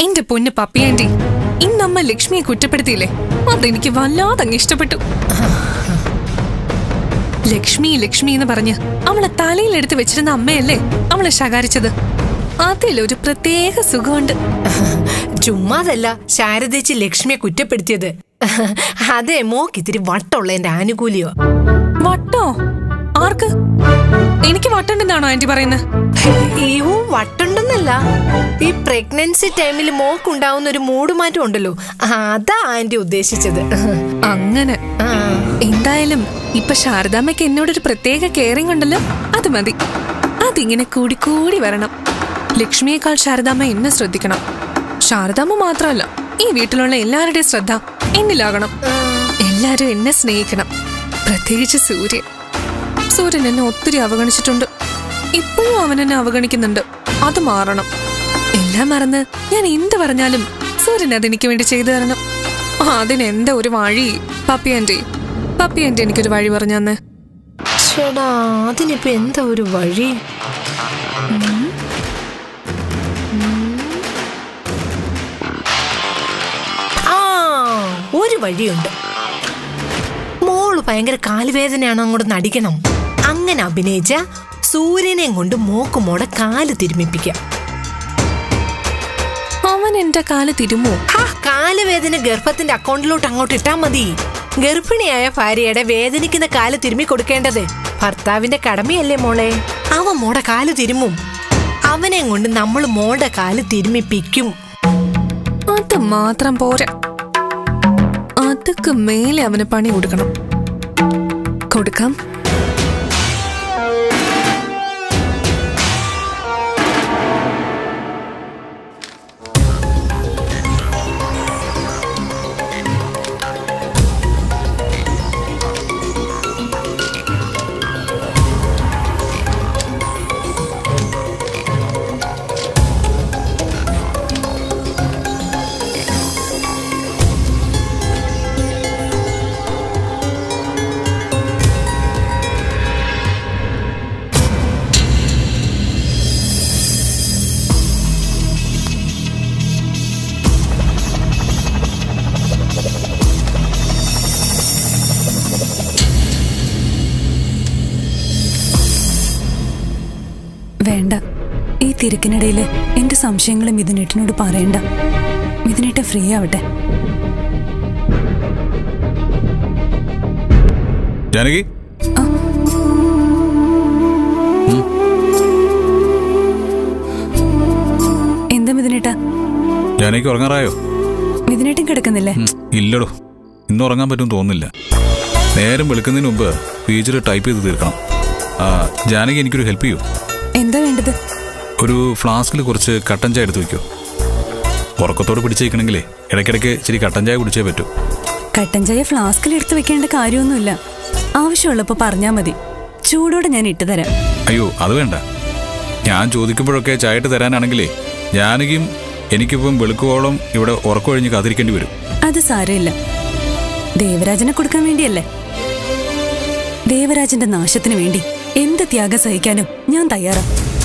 എന്റെ പൊന്ന് പപ്പിയാൻറ്റി ഇന്നമ്മ ലക്ഷ്മിയെ കുറ്റപ്പെടുത്തിയില്ലേ അതെനിക്ക് വല്ലാതെ അങ്ങ് ഇഷ്ടപ്പെട്ടു ലക്ഷ്മി ലക്ഷ്മി എന്ന് പറഞ്ഞ് അവളെ തലയിലെടുത്ത് വെച്ചിരുന്ന അമ്മയല്ലേ അവളെ ശകാരിച്ചത് അതിലൊരു പ്രത്യേക സുഖമുണ്ട് ചുമ്മാതല്ല ശാരദേച്ചി ലക്ഷ്മിയെ കുറ്റപ്പെടുത്തിയത് അതെ മോക്ക് ഇത്തിരി വട്ടുള്ള എന്റെ ആനുകൂല്യോ വട്ടോ ആർക്ക് എനിക്ക് വട്ടുണ്ടെന്നാണോ ആന്റി പറയുന്നത് അയ്യോ വട്ടുണ്ടെന്നല്ല ഈ പ്രഗ്നൻസി ടൈമിൽ മോക്കുണ്ടാവുന്ന ഒരു മൂടുമാറ്റം ഉണ്ടല്ലോ അതാ ആന്റി ഉദ്ദേശിച്ചത് അങ്ങനെ ആ, എന്തായാലും ഇപ്പൊ ശാരദാമ്മയ്ക്ക് എന്നോടൊരു പ്രത്യേക കെയറിംഗ് ഉണ്ടല്ലോ അത് മതി അതിങ്ങനെ കൂടി കൂടി വരണം ലക്ഷ്മിയേക്കാൾ ശാരദാമ്മ എന്നെ ശ്രദ്ധിക്കണം ശാരദാമ്മ മാത്രമല്ല ഈ വീട്ടിലുള്ള എല്ലാവരുടെയും ശ്രദ്ധ എന്നിലാകണം എല്ലാരും എന്നെ സ്നേഹിക്കണം പ്രത്യേകിച്ച് സൂര്യൻ സൂര്യൻ എന്നെ ഒത്തിരി അവഗണിച്ചിട്ടുണ്ട് ഇപ്പോഴും അവൻ എന്നെ അവഗണിക്കുന്നുണ്ട് അത് മാറണം എല്ലാം മറന്ന് ഞാൻ എന്ത് പറഞ്ഞാലും സൂര്യൻ അതെനിക്ക് വേണ്ടി ചെയ്തു തരണം ആ, അതിനെന്താ ഒരു വഴി പപ്പി ആന്റി പപ്പി ആന്റി എനിക്കൊരു വഴി പറഞ്ഞു തന്നെ ചേടാ അതിനിപ്പോ എന്താ ഒരു വഴി ആ ഒരു വഴിയുണ്ട് മോള് ഭയങ്കര കാലുവേദനയാണ് അങ്ങോട്ട് നടിക്കണം അങ്ങനെ അഭിനയിച്ച സൂര്യനെയും കൊണ്ട് മോക്ക് മോടെ കാല് തിരുമിപ്പിക്കാം അവൻ എന്റെ കാല് തിരുമോ ഹാ കാലുവേദന ഗർഭത്തിന്റെ അക്കൗണ്ടിലോട്ട് അങ്ങോട്ട് ഇട്ടാ മതി ഗർഭിണിയായ ഭാര്യയുടെ വേദനിക്കുന്ന കാല് തിരുമ്മി കൊടുക്കേണ്ടത് ഭർത്താവിന്റെ കടമയല്ലേ മോളെ അവൻ മോടെ കാല് തിരുമും അവനെ കൊണ്ട് നമ്മൾ മോടെ കാല് തിരുമിപ്പിക്കും അത് മാത്രം പോരാ അതൊക്കെ മേലെ അവന് പണി കൊടുക്കണം കൊടുക്കാം വേണ്ട ഈ തിരക്കിനിടയിൽ എന്റെ സംശയങ്ങൾ മിഥുനേട്ടനോട് പറയണ്ട മിഥുനേട്ടൻ ഫ്രീ ആവട്ടെ ജാനകി എന്താ മിഥുനേട്ട ജാനകിക്ക് ഉറങ്ങാറായോ മിഥുനേട്ടൻ കിടക്കുന്നില്ലേ ഉം, ഇല്ലടോ ഇന്ന് ഉറങ്ങാൻ പറ്റും തോന്നുന്നില്ല നേരം വെളുക്കുന്നതിന് മുമ്പ് ഫീച്ചർ ടൈപ്പ് ചെയ്ത് തീർക്കണം ആ ജാനകി എനിക്കൊരു ഹെൽപ്പ് ചെയ്യൂ എന്താ വേണ്ടത് ഒരു ഫ്ലാസ്കിൽ കുറച്ച് കട്ടൻ ചായ എടുത്ത് വയ്ക്കോ ഉറക്കത്തോട് പിടിച്ചേക്കണമെങ്കിലേ ഇടയ്ക്കിടയ്ക്ക് ഇച്ചിരി കട്ടൻ ചായ കുടിച്ചേ പറ്റൂ കട്ടൻ ചായ ഫ്ലാസ്കിൽ എടുത്ത് വെക്കേണ്ട കാര്യമൊന്നുമില്ല ആവശ്യമുള്ളപ്പോ പറഞ്ഞാ മതി ചൂടോടെ ഞാൻ ഇട്ടു തരാം അയ്യോ അത് വേണ്ട ഞാൻ ചോദിക്കുമ്പോഴൊക്കെ ചായ ഇട്ട് തരാനാണെങ്കിലേ ജാനകിയും എനിക്കിപ്പം വെളുക്കുവോളം ഇവിടെ ഉറക്കമൊഴിഞ്ഞ് കാത്തിരിക്കേണ്ടി വരും അത് സാരമില്ല ദേവരാജനെ കൊടുക്കാൻ വേണ്ടിയല്ലേ ദേവരാജന്റെ നാശത്തിന് വേണ്ടി എന്ത് ത്യാഗം സഹിക്കാനും ഞാൻ തയ്യാറാ